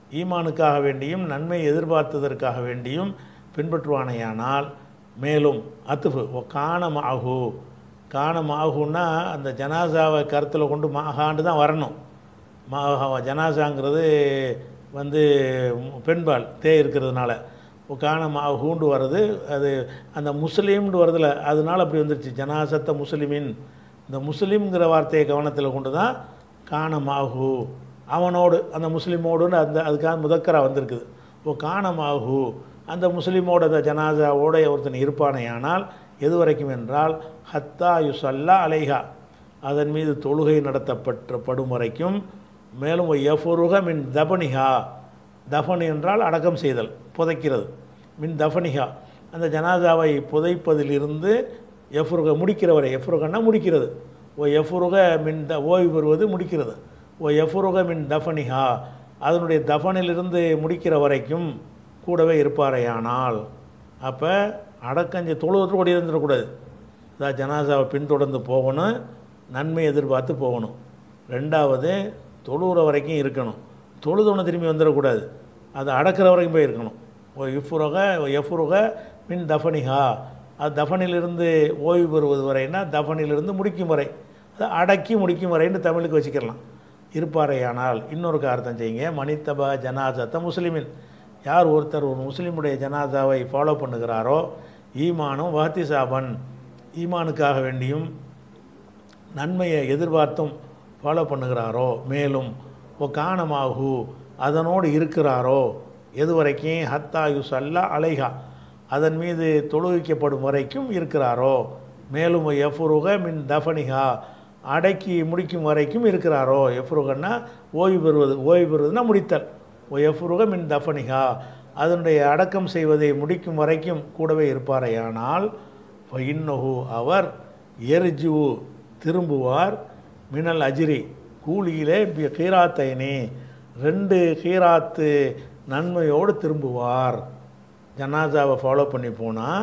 ஈமானுக்காக வேண்டியும் நன்மை எதிர்பார்த்ததற்காக வேண்டியும் பின்பற்றுவானேயானால் மேலும் அத்துஃபு ஓ காணமாகு காணமாகுன்னா அந்த ஜனாசாவை கருத்தில் கொண்டு மாகாண்டு தான் வரணும் மா ஜனாசாங்கிறது வந்து பெண்பால் தே இருக்கிறதுனால காணமாகுண்டு வர்றது அது அந்த முஸ்லீம்னு வருதுல அதனால அப்படி வந்துருச்சு ஜனாசத்த முஸ்லிமின் இந்த முஸ்லீம்ங்கிற வார்த்தையை கவனத்தில் கொண்டு தான் காணமாகு அவனோடு அந்த முஸ்லீமோடுன்னு அந்த அதுக்காக முதக்கரா வந்திருக்குது ஓ காணமாகு அந்த முஸ்லீமோட அந்த ஜனாசாவோட ஒருத்தன் இருப்பானேயானால் எது வரைக்கும் என்றால் ஹத்தா யுசல்லா அலைஹா அதன் மீது தொழுகை நடத்தப்பட்ட படும் வரைக்கும் மேலும் எஃபுருக மின் தபனிஹா தஃபன் என்றால் அடக்கம் செய்தல் புதைக்கிறது மின் தஃபனிஹா அந்த ஜனாதாவை புதைப்பதிலிருந்து எஃபுருக முடிக்கிற வரை எஃபுருகன்னா முடிக்கிறது ஓ எஃபுருக மின் த ஓய்வு பெறுவது முடிக்கிறது ஓ எஃபுருக மின் தஃபனிஹா அதனுடைய தஃபனிலிருந்து முடிக்கிற வரைக்கும் கூடவே இருப்பாரையானால் அப்போ அடக்கஞ்சு தொழுவத்தில் ஓடி இருந்துடக்கூடாது அதான் ஜனாசாவை பின்தொடர்ந்து போகணும் நன்மை எதிர்பார்த்து போகணும் ரெண்டாவது தொழுகிற வரைக்கும் இருக்கணும் தொழுதொன்று திரும்பி வந்துடக்கூடாது அது அடக்கிற வரைக்கும் போய் இருக்கணும் ஓ இஃபுரக எஃபுருக மின் தஃபனிஹா அது தஃபனிலிருந்து ஓய்வு பெறுவது வரைன்னா தஃபனிலிருந்து முடிக்கும் வரை அது அடக்கி முடிக்கும் வரைன்னு தமிழுக்கு வச்சுக்கலாம் இருப்பாரையானால் இன்னொரு அர்த்தம் செய்யுங்க மணித்தபா ஜனாசத்த முஸ்லிமின் யார் ஒருத்தர் ஒரு முஸ்லீமுடைய ஜனாதாவை ஃபாலோ பண்ணுகிறாரோ ஈமானும் வாத்திசாபன் ஈமானுக்காக வேண்டியும் நன்மையை எதிர்பார்த்தும் ஃபாலோ பண்ணுகிறாரோ மேலும் ஓ காணமாகு அதனோடு இருக்கிறாரோ எது வரைக்கும் ஹத்தா யுசல்லா அலைஹா அதன் மீது தொழுவிக்கப்படும் வரைக்கும் இருக்கிறாரோ மேலும் எஃபுருக மின் தஃபனிஹா அடக்கி முடிக்கும் வரைக்கும் இருக்கிறாரோ எஃப்ருகன்னா ஓய்வு பெறுவது ஓய்வு பெறுவதுன்னா முடித்தல் ஓ எஃப்ருக மின் தஃபனிஹா அதனுடைய அடக்கம் செய்வதை முடிக்கும் வரைக்கும் கூடவே இருப்பாரையானால் இன்னஹு அவர் எரிஜு திரும்புவார் மினல் அஜிரி கூலியிலே பி- கீராத்தைனே ரெண்டு கீராத்து நன்மையோடு திரும்புவார் ஜனாசாவை ஃபாலோ பண்ணி போனால்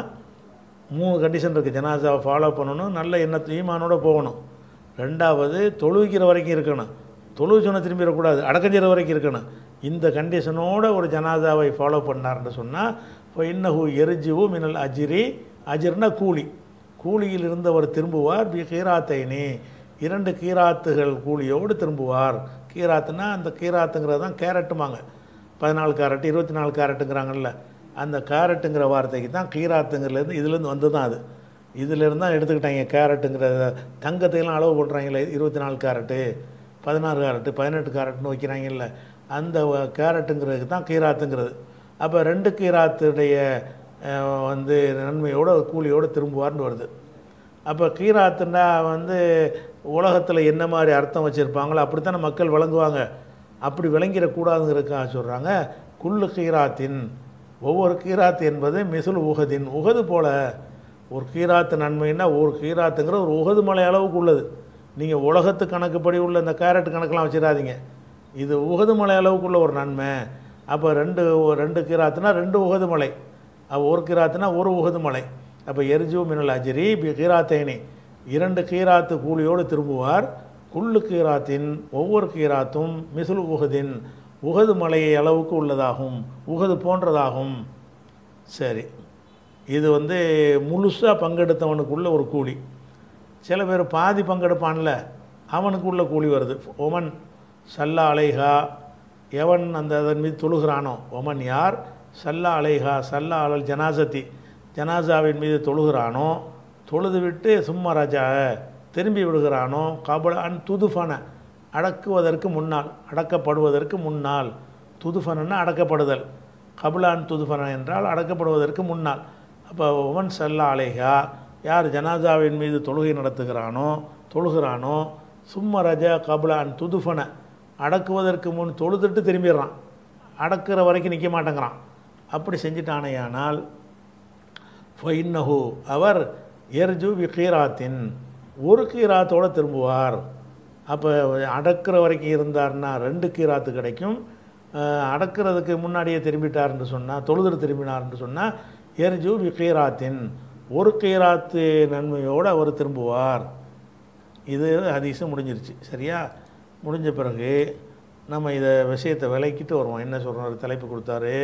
மூணு கண்டிஷன் இருக்குது ஜனாசாவை ஃபாலோ பண்ணணும் நல்ல எண்ணத்து ஈமானோட போகணும் ரெண்டாவது தொழுவிக்கிற வரைக்கும் இருக்கணும் தொழுவு சொன்ன திரும்பிடக்கூடாது அடக்கஞ்சிற வரைக்கும் இருக்கணும் இந்த கண்டிஷனோட ஒரு ஜனாதாவை ஃபாலோ பண்ணார்னு சொன்னால் இப்போ இன்னஹு எரிஜிவு மினல் அஜிரி அஜிர்னா கூலி கூலியில் இருந்தவர் திரும்புவார் பி கீராத்தைனே இரண்டு கீராத்துகள் கூலியோடு திரும்புவார் கீராத்துனா அந்த கீராத்துங்கிறது தான் கேரட்டுமாங்க பதினாலு கேரட் இருபத்தி நாலு கேரட்டுங்கிறாங்கல்ல அந்த கேரட்டுங்கிற வார்த்தைக்கு தான் கீராத்துங்கிறதுலேருந்து இதுலேருந்து வந்து தான் அது இதிலேருந்து தான் எடுத்துக்கிட்டாங்க கேரட்டுங்கிற தங்கத்தையெல்லாம் அளவு போடுறாங்களே இருபத்தி நாலு கேரட்டு பதினாறு கேரட்டு பதினெட்டு கேரட்னு வைக்கிறாங்கல்ல அந்த வ- கேரட்டுங்கிறதுக்கு தான் கீராத்துங்கிறது அப்போ ரெண்டு கீராத்துடைய அஹ், வந்து நன்மையோட கூலியோடு திரும்புவார்னு வருது அப்போ கீராத்துன்னா வந்து உலகத்தில் என்ன மாதிரி அர்த்தம் வச்சுருப்பாங்களோ அப்படித்தானே மக்கள் விளங்குவாங்க அப்படி விளங்கிடக்கூடாதுங்கிறதுக்காக சொல்கிறாங்க குல்லு கீராத்தின் ஒவ்வொரு கீராத்து என்பது மிசுல் உகதின் உகது போல ஒரு கீராத்து நன்மைன்னா ஒரு கீராத்துங்கிற ஒரு உகது மலை அளவுக்கு உள்ளது நீங்கள் உலகத்து கணக்குப்படி உள்ள இந்த கேரட் கணக்கெலாம் வச்சிடாதீங்க இது உகது மலை அளவுக்குள்ள ஒரு நன்மை அப்போ ரெண்டு ரெண்டு கீராத்துனா ரெண்டு உகது மலை அப்போ ஒரு கீராத்துனா ஒரு உகது மலை அப்போ எரிஜு மினல் அஜிரி பி கீராத்தேனி இரண்டு கீராத்து கூலியோடு திரும்புவார் குள்ளு கீராத்தின் ஒவ்வொரு கீராத்தும் மிசுல் உகதின் உகது மலையை அளவுக்கு உள்ளதாகும் உகது போன்றதாகும் சரி இது வந்து முழுசாக பங்கெடுத்தவனுக்குள்ள ஒரு கூலி சில பேர் பாதி பங்கெடுப்பான்ல அவனுக்கு உள்ள கூலி வருது ஒமன் சல்லா அலைஹா எவன் அந்த அதன் மீது தொழுகிறானோ ஒமன் யார் சல்லா அலைஹா சல்லா அலல் ஜனாசத்தி ஜனாசாவின் மீது தொழுகிறானோ தொழுது விட்டு சும்மா ராஜா திரும்பி விடுகிறானோ கபல அன் துதுஃபன அடக்குவதற்கு முன்னால் அடக்கப்படுவதற்கு முன்னால் துதுஃபனன்னா அடக்கப்படுதல் கபலான் துதுஃபன என்றால் அடக்கப்படுவதற்கு முன்னால் அப்போ உமன் சல்லா அலைஹா யார் ஜனாசாவின் மீது தொழுகை நடத்துகிறானோ தொழுகிறானோ சும்ம ரஜா கபலான் துதுஃபன அடக்குவதற்கு முன் தொழுதுட்டு திரும்பிடுறான் அடக்குற வரைக்கும் நிற்க மாட்டேங்கிறான் அப்படி செஞ்சிட்டானேயானால் ஃபைன்னஹு அவர் எர்ஜு வி கீராத்தின் ஒரு கீராத்தோடு திரும்புவார் அப்போ அடக்கிற வரைக்கும் இருந்தார்னா ரெண்டு கீராத்து கிடைக்கும் அஹ், அடக்கிறதுக்கு முன்னாடியே திரும்பிட்டார்னு சொன்னால் தொழுதுட்டு திரும்பினார்னு சொன்னால் எர்ஜு வி கீராத்தின் ஒரு கீராத்து நன்மையோடு அவர் திரும்புவார் இது ஹதீஸு முடிஞ்சிருச்சு சரியா முடிஞ்ச பிறகு நம்ம இதை விஷயத்தை விளக்கிட்டு வருவோம் என்ன சொல்கிறாரு தலைப்பு கொடுத்தாரு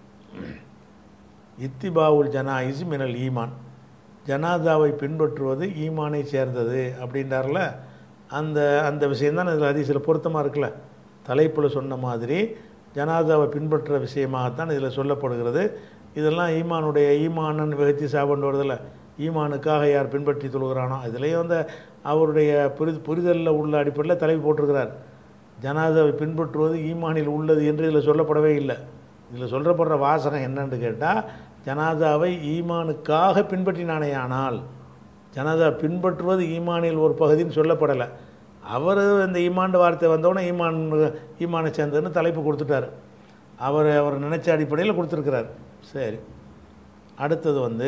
இத்திபாவுல் ஜனாயிஸ் மினல் ஈமான் ஜனாதாவை பின்பற்றுவது ஈமானை சேர்ந்தது அப்படின்றார்ல அந்த அந்த விஷயம்தான் இதில் ஹதீஸில் பொருத்தமாக இருக்குல்ல தலைப்பில் சொன்ன மாதிரி ஜனாதாவை பின்பற்ற விஷயமாகத்தான் இதில் சொல்லப்படுகிறது இதெல்லாம் ஈமானுடைய ஈமானன் வெகுத்தி சாபண்டு வருதில்ல ஈமானுக்காக யார் பின்பற்றி தொழுகிறானோ இதுலேயும் வந்து அவருடைய புரி புரிதலில் உள்ள அடிப்படையில் தலைப்பு போட்டிருக்கிறார் ஜனாதாவை பின்பற்றுவது ஈமானில் உள்ளது என்று இதில் சொல்லப்படவே இல்லை இதில் சொல்லப்படுற வாசகம் என்னன்னு கேட்டால் ஜனாதாவை ஈமானுக்காக பின்பற்றினானேயானால் ஜனாதா பின்பற்றுவது ஈமானில் ஒரு பகுதின்னு சொல்லப்படலை அவர் இந்த ஈமான் வார்த்தை வந்தோடனே ஈமான் ஈமானை சேர்ந்ததுன்னு தலைப்பு கொடுத்துட்டார் அவர் அவர் நினைச்ச அடிப்படையில் கொடுத்துருக்கிறார் சரி அடுத்தது வந்து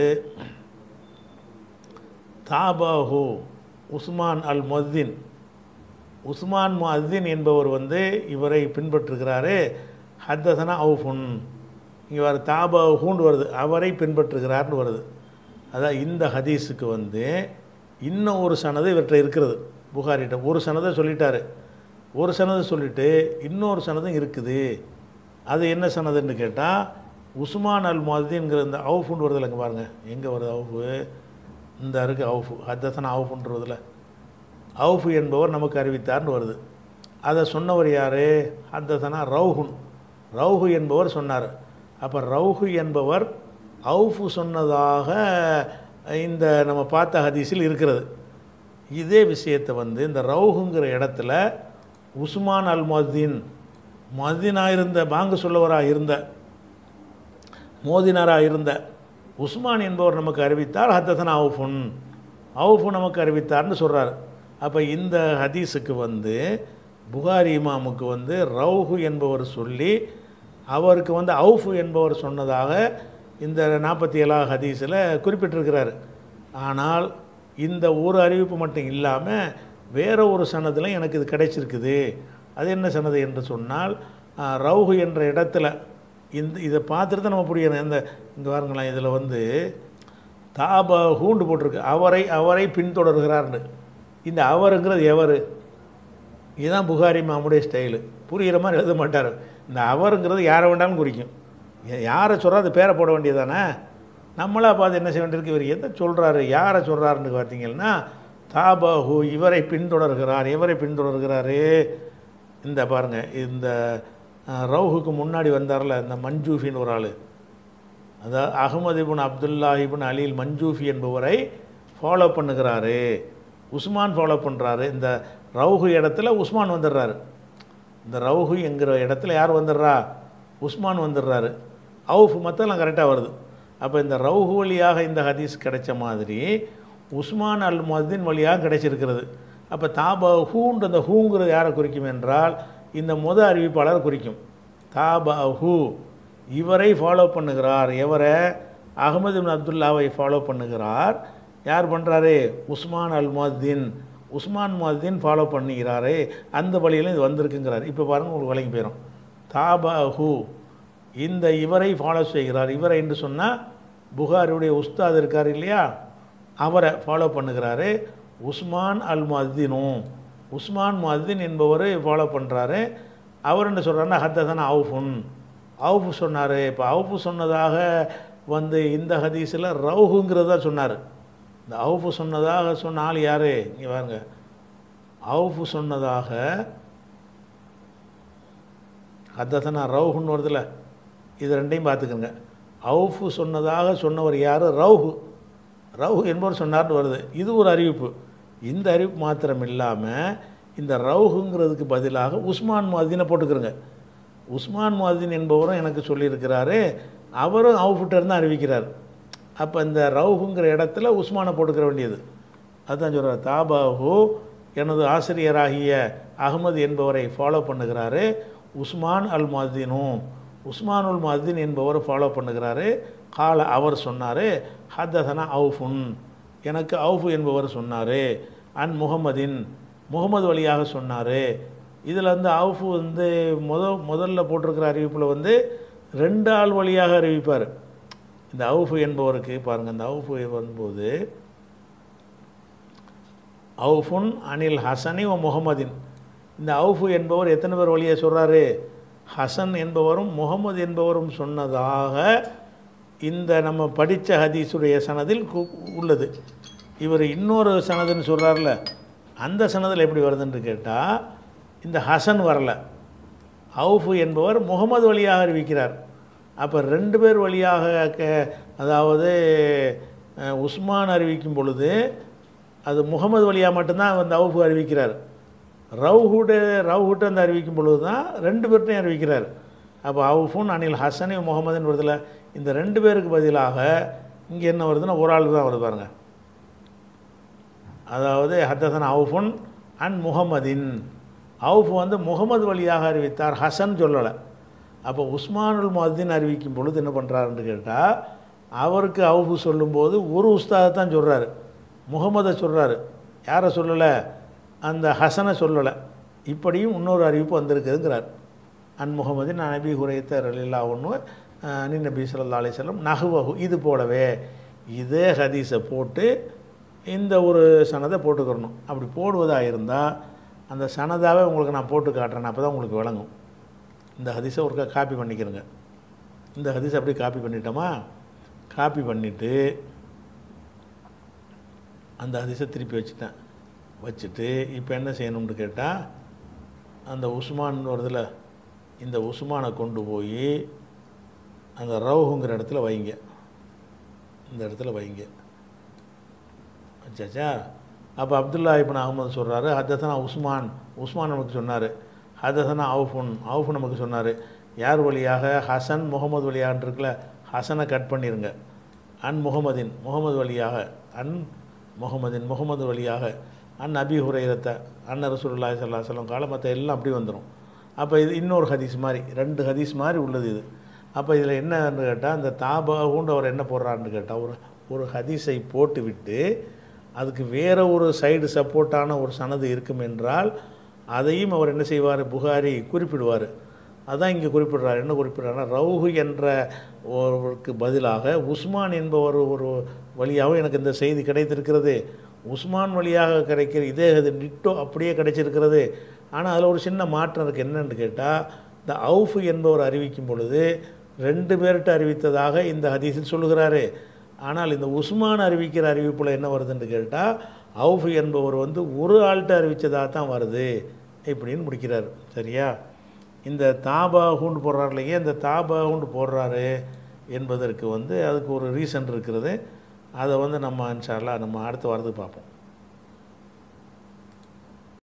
தாபாஹு உஸ்மான் அல் மொத்தின் உஸ்மான் முஅத்தின் என்பவர் வந்து இவரை பின்பற்றுகிறாரு ஹத்தசனா அவுஃபுன் இங்கே வர தாபாஹூண்டு வருது அவரை பின்பற்றுகிறார்னு வருது அதான் இந்த ஹதீஸுக்கு வந்து இன்னும் ஒரு சனது இவர்கிட்ட இருக்கிறது புகாரிட்ட ஒரு சனதை சொல்லிட்டாரு ஒரு சனதை சொல்லிட்டு இன்னொரு சனதும் இருக்குது அது என்ன சனதுன்னு கேட்டால் உஸ்மான் அல் முஅத்தின்ங்கிற இந்த அவுஃபுன்னு வருது இல்லைங்க பாருங்கள் எங்கே வருது அவுஃபு இந்த இருக்கு அவுஃபு ஹத்தசனா அவுஃபுன்றதுல அவுஃபு என்பவர் நமக்கு அறிவித்தார்னு வருது அதை சொன்னவர் யார் ஹத்தசனா ரவுஹுன் ரவுஹு என்பவர் சொன்னார் அப்போ ரவுஹு என்பவர் அவுஃபு சொன்னதாக இந்த நம்ம பார்த்த ஹதீஸில் இருக்கிறது இதே விஷயத்தை வந்து இந்த ரவுஹுங்கிற இடத்துல உஸ்மான் அல் மொத்தின் மொத்தினாக இருந்த பாங்கு சொல்லவராக இருந்த மோதினாராக இருந்த உஸ்மான் என்பவர் நமக்கு அறிவித்தார் ஹத்தசன் அவுஃபுன் அவுஃபு நமக்கு அறிவித்தார்னு சொல்கிறார் அப்போ இந்த ஹதீஸுக்கு வந்து புகாரி இமாமுக்கு வந்து ரவுஹு என்பவர் சொல்லி அவருக்கு வந்து அவுஃபு என்பவர் சொன்னதாக இந்த நாற்பத்தி ஏழாவது ஹதீஸில் குறிப்பிட்டிருக்கிறார் ஆனால் இந்த ஒரு அறிவிப்பு மட்டும் இல்லாமல் வேற ஒரு சனதில் எனக்கு இது கிடைச்சிருக்குது அது என்ன சனது என்று சொன்னால் ஆஹ், ரவுஹு என்ற இடத்துல இந்த இதை பார்த்துட்டு தான் நம்ம புரியணும் இந்த இங்கே பாருங்களேன் இதில் வந்து தாப ஹூண்டு போட்டிருக்கு அவரை அவரை பின்தொடர்கிறார்னு இந்த அவருங்கிறது எவர் இதுதான் புகாரி மாமுடைய ஸ்டைலு புரிகிற மாதிரி எழுத மாட்டார் இந்த அவருங்கிறது யாரை வேண்டாலும் குறிக்கும் யா- யாரை சொல்கிறா அது பேரை போட வேண்டியதானே நம்மளா பார்த்து என்ன செய்ய வேண்டியிருக்கு இவர் எதை சொல்கிறாரு யாரை சொல்கிறாருன்னு பார்த்தீங்கன்னா தாபாஹு இவரை பின்தொடர்கிறார் இவரை பின்தொடர்கிறாரு இந்த பாருங்க இந்த அஹ், ரவுஹுக்கு முன்னாடி வந்தார்ல இந்த மஞ்சூஃபின்னு ஒரு ஆள் அதாவது அகமது இப்னு அப்துல்லா இப்னு அலீல் மஞ்சூஃபி என்பவரை ஃபாலோ பண்ணுகிறாரு உஸ்மான் ஃபாலோ பண்ணுறாரு இந்த ரவுஹு இடத்துல உஸ்மான் வந்துடுறாரு இந்த ரவுஹு என்கிற இடத்துல யார் வந்துடுறா உஸ்மான் வந்துடுறாரு அவுஃப் மற்றெல்லாம் கரெக்டாக வருது அப்போ இந்த ரவுஹு வழியாக இந்த ஹதீஸ் கிடைச்ச மாதிரி உஸ்மான் அல் மதின் வழியாக கிடைச்சிருக்கிறது அப்போ தாபா ஹூன்ற அந்த ஹூங்கிறது யாரை குறிக்கும் என்றால் இந்த முத அறிவிப்பாளர் குறிக்கும் தாபா ஹூ இவரை ஃபாலோ பண்ணுகிறார் எவரை அகமது பின் அப்துல்லாவை ஃபாலோ பண்ணுகிறார் யார் பண்ணுறாரு Usman al Muadhin Usman Muadhin follow பண்ணுகிறாரே அந்த வழியில இது வந்திருக்குங்கிறார் இப்போ பாருங்க உங்களுக்கு விளங்கி போயிடும் தாபாஹு இந்த இவரை ஃபாலோ செய்கிறார் இவரை என்று சொன்னால் புகாரியுடைய உஸ்தாத் இருக்கார் இல்லையா அவரை ஃபாலோ பண்ணுகிறாரு உஸ்மான் அல் முஅத்தினும் உஸ்மான் முஅத்தின் என்பவர் ஃபாலோ பண்ணுறாரு அவர் என்ன சொல்கிறாருன்னா ஹத்தசன் அவுஃபுன் அவுஃபு சொன்னார் இப்போ அவுஃபு சொன்னதாக வந்து இந்த ஹதீஸில் ரவுஹுங்கிறத சொன்னார் இந்த அவுஃபு சொன்னதாக சொன்ன ஆள் யார் இங்கே பாருங்க அவுஃபு சொன்னதாக ஹத்தசனா ரவுஹுன்னு வருதுல்ல இது ரெண்டையும் பார்த்துக்கோங்க அவுஃபு சொன்னதாக சொன்னவர் யார் ரவுஹு ரவுஹு என்பவர் சொன்னார்னு வருது இது ஒரு அறிவிப்பு இந்த அறிவிப்பு மாத்திரம் இல்லாமல் இந்த ரவுஹுங்கிறதுக்கு பதிலாக உஸ்மான் மாதினை போட்டுக்கிறோங்க உஸ்மான் மாதின் என்பவரும் எனக்கு சொல்லியிருக்கிறாரு அவரும் அவுஃபிட்ட இருந்து அறிவிக்கிறார் அப்போ இந்த ரவுஹுங்கிற இடத்துல உஸ்மானை போட்டுக்கிற வேண்டியது அதுதான் சொல்கிறார் தாபாஹு எனது ஆசிரியராகிய அகமது என்பவரை ஃபாலோ பண்ணுகிறாரு உஸ்மான் அல் மதினும் உஸ்மான் உல் மதின் என்பவர் ஃபாலோ பண்ணுகிறாரு கால அவர் சொன்னார் ஹத்தசனா அவுஃபுன் எனக்கு அவுஃபு என்பவர் சொன்னார் அன் முகமதின் முகமது வழியாக சொன்னார் இதில் வந்து அவுஃபு வந்து முத முதல்ல போட்டிருக்கிற அறிவிப்பில் வந்து ரெண்டு ஆள் வழியாக அறிவிப்பார் இந்த அவுஃபு என்பவருக்கு பாருங்கள் இந்த அவுஃபு வரும்போது அவுஃபுன் அனில் ஹசனி ஓ முகமதின் இந்த அவுஃபு என்பவர் எத்தனை பேர் வழியாக சொல்கிறாரு ஹசன் என்பவரும் முகமது என்பவரும் சொன்னதாக இந்த நம்ம படித்த ஹதீஸுடைய சனதில் கு- உள்ளது இவர் இன்னொரு சனதுன்னு சொல்கிறார்ல அந்த சனதில் எப்படி வருதுன்னு கேட்டால் இந்த ஹசன் வரல அவுஃபு என்பவர் முகமது வழியாக அறிவிக்கிறார் அப்போ ரெண்டு பேர் வழியாக க- அதாவது அஹ், உஸ்மான் அறிவிக்கும் பொழுது அது முகமது வழியாக மட்டும்தான் அந்த அவுஃபு அறிவிக்கிறார் ரவுஹுடு ரவுஹுட்டு அந்த அறிவிக்கும் பொழுது தான் ரெண்டு பேர்ட்டையும் அறிவிக்கிறார் அப்போ அவுஃபுன் அனில் ஹசனி முகமதுன்னு வருதுல இந்த ரெண்டு பேருக்கு பதிலாக இங்கே என்ன வருதுன்னா ஒரு ஆள் தான் வருது பாருங்க அதாவது ஹத்தசன் அவுஃபுன் அன் முகமதின் அவுஃப் வந்து முகமது வழியாக அறிவித்தார் ஹசன் சொல்லலை அப்போ உஸ்மானுல் முஹத்தின் அறிவிக்கும் பொழுது என்ன பண்ணுறாருன்னு கேட்டால் அவருக்கு அவுஃபு சொல்லும்போது ஒரு உஸ்தாதை தான் சொல்கிறாரு முகமதை சொல்கிறாரு யாரை சொல்லலை அந்த ஹசனை சொல்லலை இப்படியும் இன்னொரு அறிவிப்பு வந்திருக்குதுங்கிறார் அன் முகமதின் நபி ஹுரைத்தர் அல்லா ஒன்று அனி நபி ஸல்லல்லாஹு அலைஹி வஸல்லம் நஹ்வஹு இது போலவே இதே ஹதீஸை போட்டு இந்த ஒரு சனதை போட்டுக்கிறணும் அப்படி போடுவதாக இருந்தால் அந்த சனதாவே உங்களுக்கு நான் போட்டு காட்டுறேன் அப்போ தான் உங்களுக்கு விளங்கும் இந்த ஹதீஸை ஒருக்கா காப்பி பண்ணிக்கிறேங்க இந்த ஹதீஸை அப்படியே காப்பி பண்ணிட்டோமா காப்பி பண்ணிவிட்டு அந்த ஹதீஸை திருப்பி வச்சுட்டேன் வச்சுட்டு இப்போ என்ன செய்யணும்னு கேட்டால் அந்த உஸ்மான் வருதுல இந்த உஸ்மானை கொண்டு போய் அந்த ரவுஹுங்கிற இடத்துல வைங்க இந்த இடத்துல வைங்க அச்சாச்சா அப்போ அப்துல்லா இப்னு அகமது சொல்கிறாரு ஹதசனா உஸ்மான் உஸ்மான் நமக்கு சொன்னார் ஹதசனா அவுஃபுன் அவுஃப் நமக்கு சொன்னார் யார் வழியாக ஹசன் முகமது வழியாகன்னு இருக்குல்ல ஹசனை கட் பண்ணிடுங்க அன் முகமதின் முகமது வழியாக அன் முகமதின் முகமது வழியாக அன் அபி ஹுரைரத்தை அன் ரசூலுல்லாஹி ஸல்லல்லாஹு அலைஹி வஸல்லம் கால மற்ற எல்லாம் அப்படி வந்துடும் அப்போ இது இன்னொரு ஹதீஸ் மாதிரி ரெண்டு ஹதீஸ் மாதிரி உள்ளது இது அப்போ இதில் என்னன்னு கேட்டால் அந்த தாபாவுண்டு அவர் என்ன போடுறாருன்னு கேட்டால் ஒரு ஒரு ஹதீஸை போட்டு விட்டு அதுக்கு வேற ஒரு சைடு சப்போர்ட்டான ஒரு சனது இருக்கும் என்றால் அதையும் அவர் என்ன செய்வார் புகாரி குறிப்பிடுவார் அதான் இங்கே குறிப்பிடுறார் என்ன குறிப்பிடுறாருன்னா ரவுஹு என்ற ஒருவருக்கு பதிலாக உஸ்மான் என்பவர் ஒரு வழியாகவும் எனக்கு இந்த செய்தி கிடைத்திருக்கிறது உஸ்மான் வழியாக கிடைக்கிற இதே இது நிட்டோ அப்படியே கிடைச்சிருக்கிறது ஆனால் அதில் ஒரு சின்ன மாற்றம் இருக்குது என்னன்னு கேட்டால் இந்த அவுஃபு என்பவர் அறிவிக்கும் பொழுது ரெண்டு பேர்கிட்ட அறிவித்ததாக இந்த ஹதீஸில் சொல்லுகிறாரு ஆனால் இந்த உஸ்மான் அறிவிக்கிற அறிவிப்பில் என்ன வருதுன்னு கேட்டால் அவுஃபு என்பவர் வந்து ஒரு ஆள்கிட்ட அறிவித்ததாக தான் வருது இப்படின்னு முடிக்கிறார் சரியா இந்த தாபாகுண்டு போடுறாரு இல்லையா இந்த தாபாகுண்டு போடுறாரு என்பதற்கு வந்து அதுக்கு ஒரு ரீசன் இருக்கிறது அதை வந்து நம்ம இன்ஷா அல்லாஹ் நம்ம அடுத்த வாரத்துக்கு பார்ப்போம்